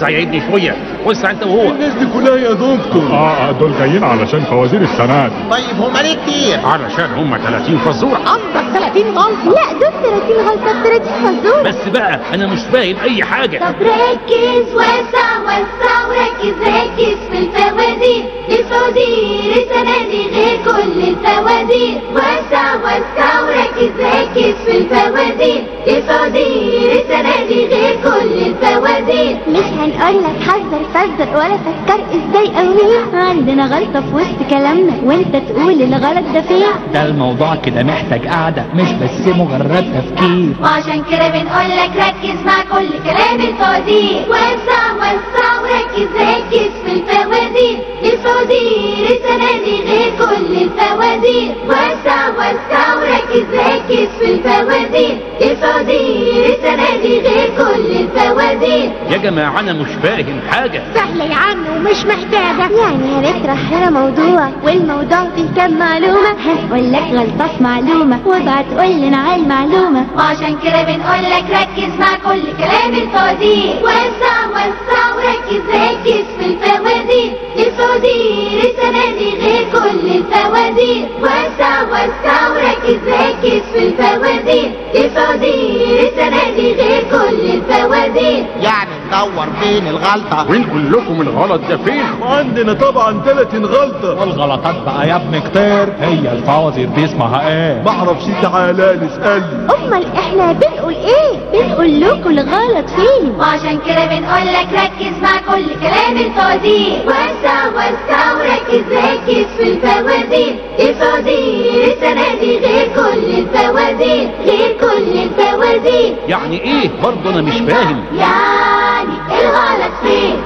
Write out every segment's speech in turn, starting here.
وسع يا ابني شويه وسع انت وهو الناس دي كلها يا دكتور اه آه، دول جايين علشان فوازير السنة دي طيب هما ليه كتير علشان هم 30 فزوره قصدك 30 غلطة لا دول 30 غلطة 30 فزورة بس بقى انا مش فاهم اي حاجه طب ركز وسع وسع وركز ركز في الفوازير الفوازير السنة دي غير كل الفوازير وسع وسع وركز ركز في الفوازير الفوازير السنة دي غير كل الفوازير مش هنقول لك حذر فزر ولا فكر ازاي او مين عندنا غلطة في وسط كلامنا وانت تقول الغلط ده فين ده الموضوع كده محتاج قعدة مش بس مجرد تفكير وعشان كده بنقول لك ركز مع كل كلام الفوازير وسع وسع وركز ركز في الفوازير الفوازير السنة دي غير كل الفوازير وسع وسع وركز ركز في الفوازير الفوازير السنة دي غير كل الفوازير يا جماعه انا مش فاهم حاجه سهلة يا عم ومش محتاجة يعني هنطرح هنا موضوع والموضوع فيه كام معلومة هنقول لك غلطة في معلومة وابعت تقول لنا على المعلومة وعشان كده بنقول لك ركز مع كل كلام الفوازير وسع وسع وركز ركز في الفوازير الفوازير السنة دي غير كل الفوازير وسع وسع وركز ركز في الفوازير الفوازير السنة دي غير كل الفوازير يعني ندور فين الغلطة ونقول لكم الغلط ده فين وعندنا طبعا 30 غلطة والغلطات بقى يا ابن كتير هي الفوازير دي اسمها ايه معرفش تعالى نسأل امال احنا بنقول ايه بنقول لكم الغلط فين وعشان كده بنقول لك ركز مع كل كلام الفوازير وسع وسع وركز ركز في الفوازير الفوازير السنة دي غير كل الفوازير غير كل الفوازير يعني ايه برضه انا مش فاهم يعني الغلط فين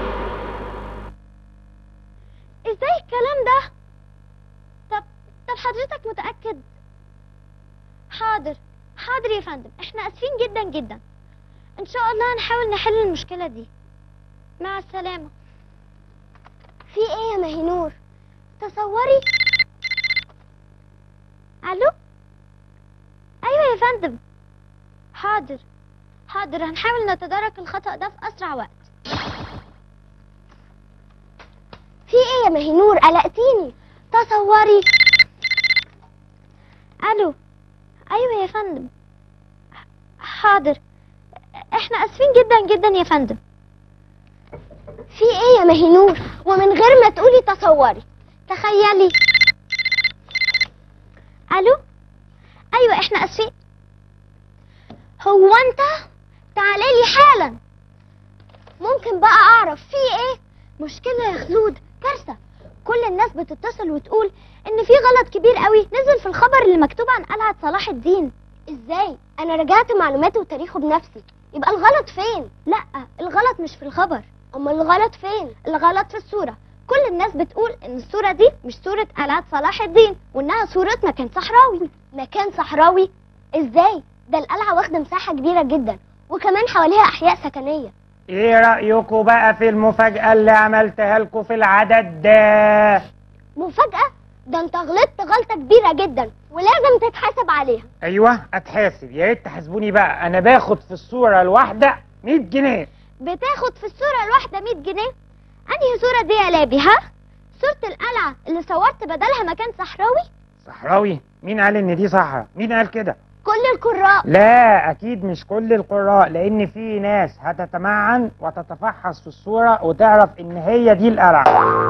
ازاي الكلام ده طب طب حضرتك متأكد حاضر حاضر يا فندم احنا اسفين جدا جدا ان شاء الله هنحاول نحل المشكلة دي مع السلامة في ايه يا مهنور تصوري الو ايوه يا فندم حاضر حاضر هنحاول نتدارك الخطأ ده في اسرع وقت في ايه يا مهنور قلقتيني تصوري الو ايوه يا فندم حاضر احنا اسفين جدا جدا يا فندم في ايه يا مهنور ومن غير ما تقولي تصوري تخيلي الو ايوه احنا اسفين هو انت تعالى لي حالا ممكن بقى اعرف في ايه مشكله يا خلود كارثه كل الناس بتتصل وتقول ان في غلط كبير قوي نزل في الخبر اللي مكتوب عن قلعه صلاح الدين ازاي انا رجعت معلوماته وتاريخه بنفسي يبقى الغلط فين لا الغلط مش في الخبر امال الغلط فين الغلط في الصوره كل الناس بتقول ان الصوره دي مش صوره قلعه صلاح الدين وانها صوره مكان صحراوي مكان صحراوي ازاي ده القلعه واخده مساحه كبيره جدا وكمان حواليها احياء سكنيه ايه رأيكم بقى في المفاجأة اللي عملتها لكم في العدد ده مفاجاه ده انت غلطت غلطه كبيره جدا ولازم تتحاسب عليها ايوه اتحاسب يا ريت تحاسبوني بقى انا باخد في الصورة الواحدة 100 جنيه بتاخد في الصورة الواحدة 100 جنيه أنهي صورة دي يا لابي ها؟ صورة القلعة اللي صورت بدلها مكان صحراوي؟ صحراوي مين قال ان دي صحراء مين قال كده كل القراء لا اكيد مش كل القراء لان في ناس هتتمعن وتتفحص في الصورة وتعرف ان هي دي القلعة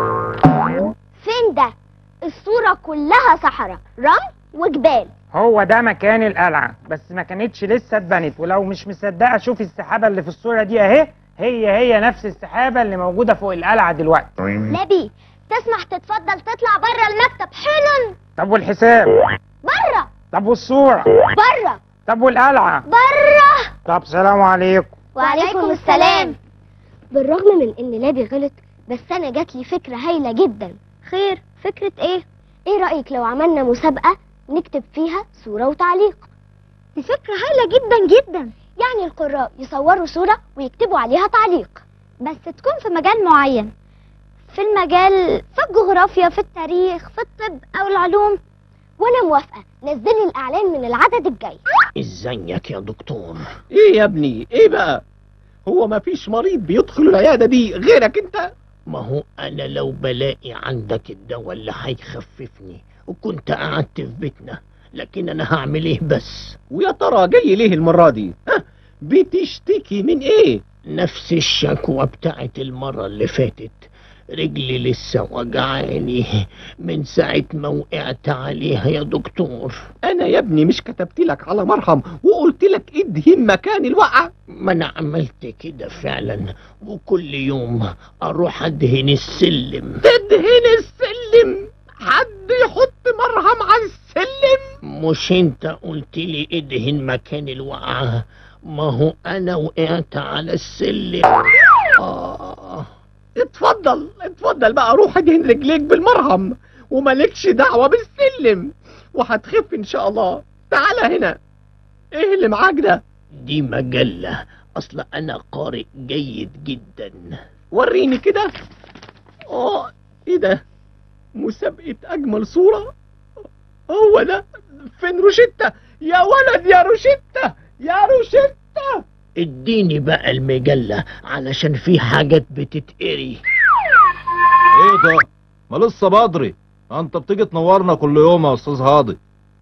فين ده؟ الصورة كلها صحراء رمل وجبال هو ده مكان القلعة بس ما كانتش لسه اتبنت ولو مش مصدقة شوفي السحابة اللي في الصورة دي اهي هي هي نفس السحابة اللي موجودة فوق القلعة دلوقتي لابي تسمح تتفضل تطلع بره المكتب حالا طب والحساب بره طب والصورة بره طب والقلعة بره طب سلام عليكم وعليكم السلام بالرغم من ان لابي غلط بس انا جات لي فكره هايله جدا خير فكره ايه ايه رايك لو عملنا مسابقه نكتب فيها صوره وتعليق دي فكره هايله جدا جدا يعني القراء يصوروا صوره ويكتبوا عليها تعليق بس تكون في مجال معين في المجال في الجغرافيا في التاريخ في الطب او العلوم وانا موافقه نزلي الاعلان من العدد الجاي ازيك يا دكتور ايه يا ابني ايه بقى هو ما فيش مريض بيدخل العيادة دي غيرك انت ما هو انا لو بلاقي عندك الدواء اللي هيخففني وكنت قعدت في بيتنا لكن انا هعمل ايه بس ويا ترى جاي ليه المرة دي ها بتشتكي من ايه نفس الشكوى بتاعت المرة اللي فاتت رجلي لسه وجعاني من ساعة ما وقعت عليها يا دكتور انا يا ابني مش كتبت لك على مرهم وقلت لك ادهن مكان الوقعة ما انا عملت كده فعلا وكل يوم اروح ادهن السلم تدهن السلم حد يحط مرهم على السلم مش انت قلت لي ادهن مكان الوقعة ما هو انا وقعت على السلم آه. اتفضل اتفضل بقى روح ادهن رجليك بالمرهم ومالكش دعوة بالسلم وهتخف ان شاء الله تعالى هنا ايه اللي معاك ده دي مجلة اصل انا قارئ جيد جدا وريني كده اه ايه ده مسابقة اجمل صورة هو ده فين روشيتا يا ولد يا روشيتا يا روشيتا اديني بقى المجلة علشان في حاجات بتتقري ايه ده ما لسه بدري انت بتيجي تنورنا كل يوم يا استاذ هاضي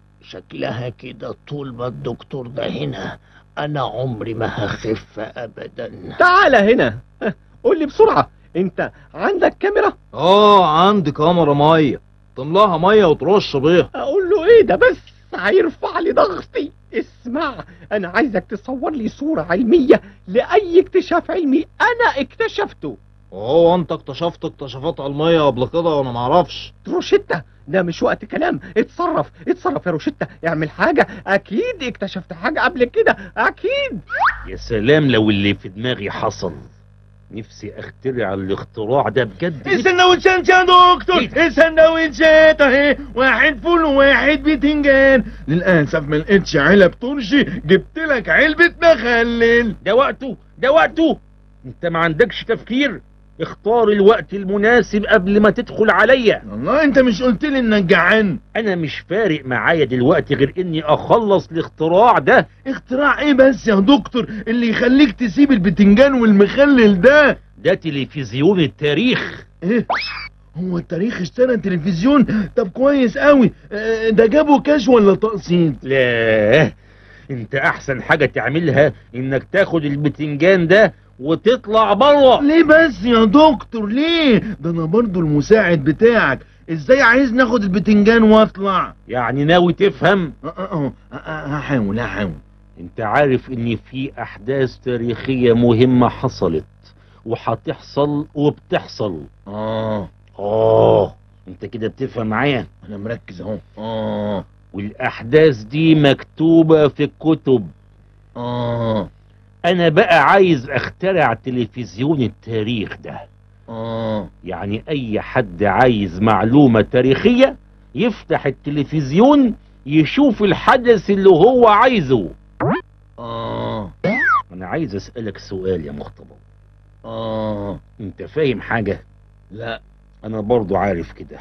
شكلها كده طول ما الدكتور ده هنا انا عمري ما هخف ابدا تعالى هنا ها، قول لي بسرعة انت عندك كاميرا اه عندي كاميرا ميه تملاها ميه وترش بيها اقول له ايه ده بس هيرفع لي ضغطي اسمع انا عايزك تصور لي صورة علمية لاي اكتشاف علمي انا اكتشفته هو انت اكتشفت اكتشافات علميه قبل كده وانا معرفش روشيتا ده مش وقت كلام اتصرف اتصرف يا روشيتا اعمل حاجة اكيد اكتشفت حاجة قبل كده اكيد يا سلام لو اللي في دماغي حصل نفسي اخترع الاختراع ده بجد السندوتشات يا دكتور السندوتشات اهي واحد فول وواحد بتنجان للاسف ما لقيتش علب ترشي جبت لك علبة مخلل ده وقته ده وقته انت ما عندكش تفكير اختار الوقت المناسب قبل ما تدخل عليا والله انت مش قلت لي انك جعان انا مش فارق معايا دلوقتي غير اني اخلص الاختراع ده اختراع ايه بس يا دكتور اللي يخليك تسيب البتنجان والمخلل ده ده تلفزيون التاريخ ايه هو التاريخ اشترى تلفزيون طب كويس قوي اه، ده جابه كاش ولا تقسيط لا انت احسن حاجة تعملها انك تاخد البتنجان ده وتطلع بره ليه بس يا دكتور ليه ده انا برضو المساعد بتاعك ازاي عايز ناخد البتنجان واطلع يعني ناوي تفهم اه اه اه اه، هحاول هحاول انت عارف ان في احداث تاريخية مهمة حصلت وهتحصل وبتحصل اه اه انت كده بتفهم معايا انا مركز اهو اه والاحداث دي مكتوبة في الكتب اه انا بقى عايز اخترع تلفزيون التاريخ ده اه يعني اي حد عايز معلومة تاريخية يفتح التلفزيون يشوف الحدث اللي هو عايزه اه انا عايز اسألك سؤال يا مختبر اه انت فاهم حاجة لا انا برضو عارف كده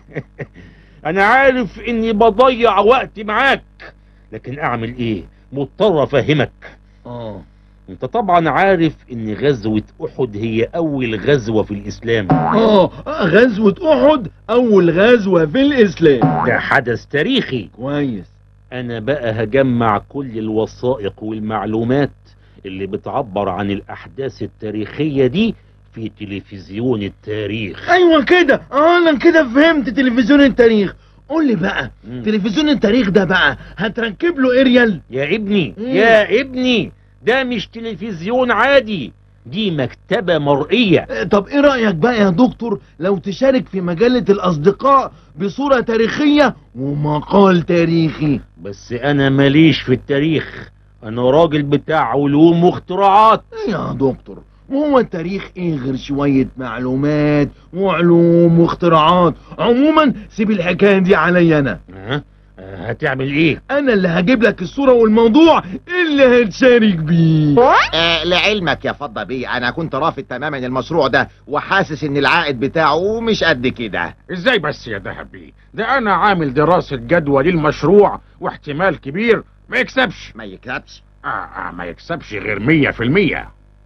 انا عارف اني بضيع وقت معاك لكن اعمل ايه مضطر افهمك اه انت طبعا عارف ان غزوة احد هي اول غزوة في الاسلام اه غزوة احد اول غزوة في الاسلام ده حدث تاريخي كويس انا بقى هجمع كل الوثائق والمعلومات اللي بتعبر عن الاحداث التاريخية دي في تلفزيون التاريخ ايوه كده اه انا كده فهمت تلفزيون التاريخ قول لي بقى مم. تلفزيون التاريخ ده بقى هتركب له اريال يا ابني مم. يا ابني ده مش تلفزيون عادي دي مكتبة مرئية آه، طب ايه رأيك بقى يا دكتور لو تشارك في مجلة الاصدقاء بصورة تاريخية ومقال تاريخي بس انا ماليش في التاريخ انا راجل بتاع علوم واختراعات إيه يا دكتور وهو التاريخ ايه غير شوية معلومات وعلوم واختراعات عموما سيب الحكاية دي عليا انا ها؟ آه، هتعمل ايه انا اللي هجيب لك الصورة والموضوع اللي هتشارك بيه آه لعلمك يا فضة بيه انا كنت رافض تماما المشروع ده وحاسس ان العائد بتاعه مش قد كده ازاي بس يا ذهبي ده انا عامل دراسة جدوى للمشروع واحتمال كبير ما يكسبش ما يكسبش آه آه ما يكسبش غير مية في المية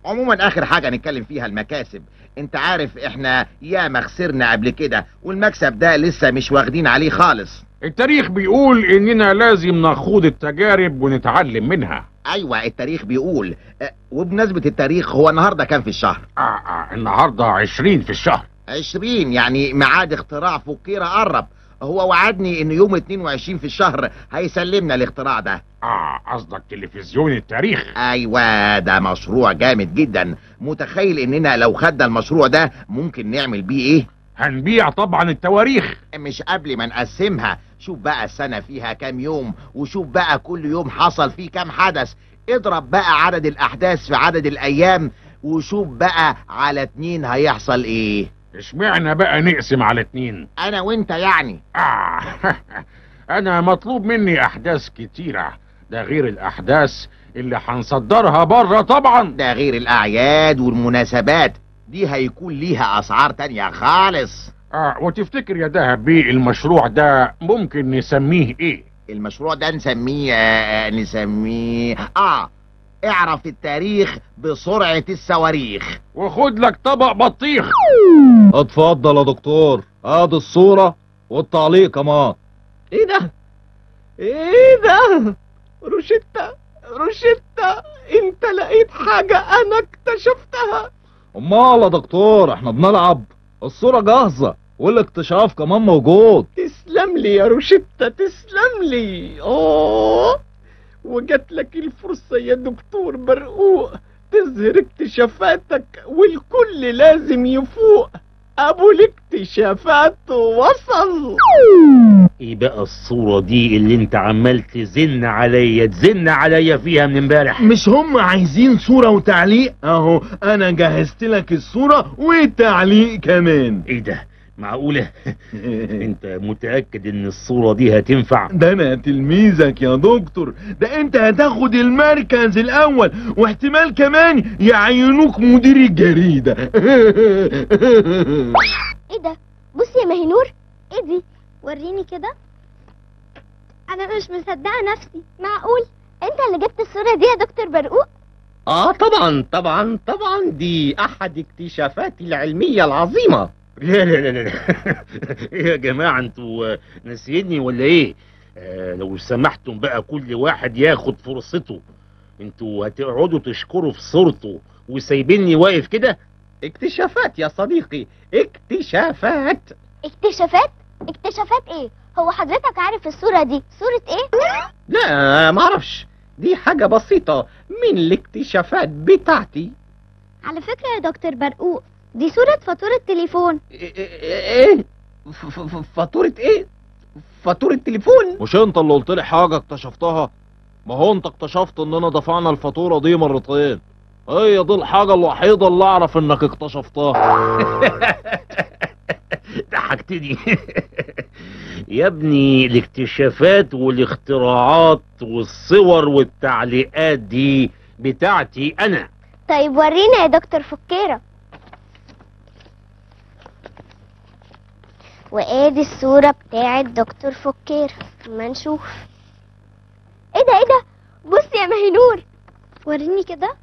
عموما اخر حاجة نتكلم فيها المكاسب انت عارف احنا ياما خسرنا قبل كده والمكسب ده لسه مش واخدين عليه خالص التاريخ بيقول اننا لازم نخوض التجارب ونتعلم منها ايوه التاريخ بيقول أه، وبمناسبة التاريخ هو النهاردة كام في الشهر آه آه النهارده عشرين في الشهر عشرين يعني ميعاد اختراع فكيرة قرب هو وعدني ان يوم 22 في الشهر هيسلمنا الاختراع ده اه قصدك تلفزيون التاريخ ايوه ده مشروع جامد جدا متخيل اننا لو خدنا المشروع ده ممكن نعمل بيه ايه هنبيع طبعا التواريخ مش قبل ما نقسمها شوف بقى السنة فيها كام يوم وشوف بقى كل يوم حصل فيه كام حدث اضرب بقى عدد الاحداث في عدد الايام وشوف بقى على اتنين هيحصل ايه اشمعنى بقى نقسم على اتنين انا وانت يعني آه انا مطلوب مني احداث كتيرة ده غير الاحداث اللي هنصدرها بره طبعا ده غير الاعياد والمناسبات دي هيكون ليها اسعار تانية خالص اه وتفتكر يا دهب بيه المشروع ده ممكن نسميه ايه المشروع ده نسميه آه نسميه اه اعرف التاريخ بسرعة الصواريخ وخد لك طبق بطيخ اتفضل يا دكتور ادي الصورة والتعليق كمان ايه ده ايه ده روشيتا روشيتا انت لقيت حاجة انا اكتشفتها امال يا دكتور احنا بنلعب الصورة جاهزة والاكتشاف كمان موجود تسلم لي يا روشيتا تسلم لي اوه وجات لك الفرصة يا دكتور برقوق تظهر اكتشافاتك والكل لازم يفوق ابو الاكتشافات وصل ايه بقى الصورة دي اللي انت عمال تزن عليا تزن عليا فيها من امبارح مش هم عايزين صورة وتعليق اهو انا جهزت لك الصورة والتعليق كمان ايه ده معقولة انت متأكد ان الصورة دي هتنفع ده انا تلميذك يا دكتور ده انت هتاخد المركز الاول واحتمال كمان يعينوك مدير الجريدة ايه ده بص يا مهنور ايه دي وريني كده انا مش مصدقه نفسي معقول انت اللي جبت الصوره دي يا دكتور برقوق اه طبعا طبعا طبعا دي احد اكتشافاتي العلمية العظيمة لا لا لا لا ايه يا جماعة انتوا ناسيني ولا ايه آه لو سمحتم بقى كل واحد ياخد فرصته انتوا هتقعدوا تشكروا في صورته وسايبيني واقف كده اكتشافات يا صديقي اكتشافات اكتشافات اكتشافات ايه هو حضرتك عارف الصوره دي صوره ايه لا معرفش دي حاجة بسيطة من الاكتشافات بتاعتي على فكره يا دكتور برقوق دي صوره فاتوره تليفون ايه ايه ف- ف- ف- فاتورة ايه فاتورة تليفون مش انت اللي قلت لي حاجة اكتشفتها ما هو انت اكتشفت اننا دفعنا الفاتورة دي مرتين هي دي الحاجة الوحيدة اللي اعرف انك اكتشفتها ضحكتني يا ابني الاكتشافات والاختراعات والصور والتعليقات دي بتاعتي انا طيب ورينا يا دكتور فكيرة وادي الصورة بتاعت دكتور فكيرة اما نشوف ايه ده ايه ده بص يا مهنور وريني كده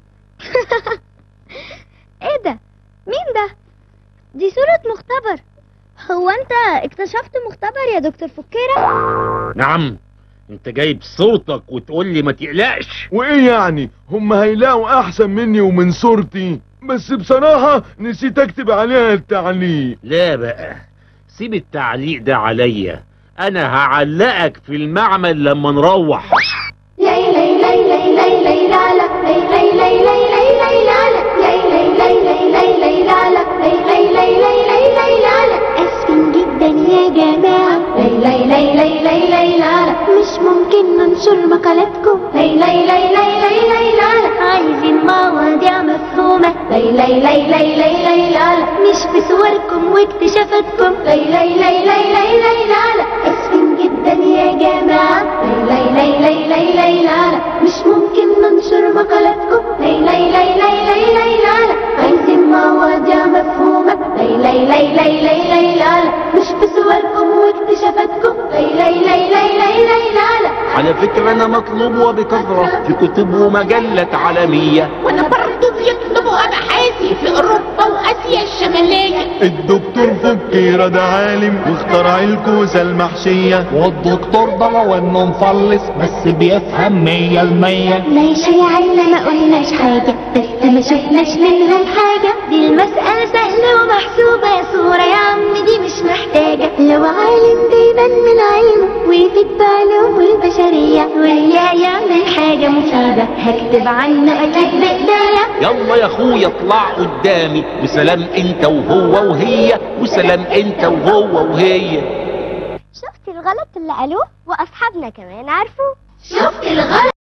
ايه ده مين ده دي صورة مختبر هو انت اكتشفت مختبر يا دكتور فكيرة نعم انت جايب صورتك وتقول لي ما تقلقش وايه يعني هم هيلاقوا احسن مني ومن صورتي بس بصراحة نسيت اكتب عليها التعليق لا بقى سيب التعليق ده عليا انا هعلقك في المعمل لما نروح اسفين جدا يا جماعة مش ممكن ننشر مقالاتكم عايزين مواضيع مفهومة مش بصوركم واكتشافاتكم اسفين جدا يا جماعة مش ممكن ننشر مقالاتكم عايزين مواضيع مفهومة مش بصوركم واكتشافاتكم على فكرة انا مطلوب وبكثرة في كتب ومجلات عالمية وانا برضه برضه بيطلبوا أبحاثي في أوروبا وآسيا الشمالية الدكتور فكيرة ده عالم واخترع الكوسة المحشية والدكتور ده لو انه مفلس بس بيفهم مية المية ماشي يا عم ما قلناش حاجة بس ما شفناش منهم حاجة دي المسألة سهلة ومحسوبة يا صورة يا عم دي مش محتاجة لو عالم بيبان من علمه ويفيد بعلوم البشرية ويا يعمل حاجة مفيدة هكتب عنه أكيد بإيديا يلا يا اخويا اطلع قدامي وسلام انت وهو وهي وسلام انت وهو وهي شفتي الغلط اللي قالوه وأصحابنا كمان عارفوه شفت الغلط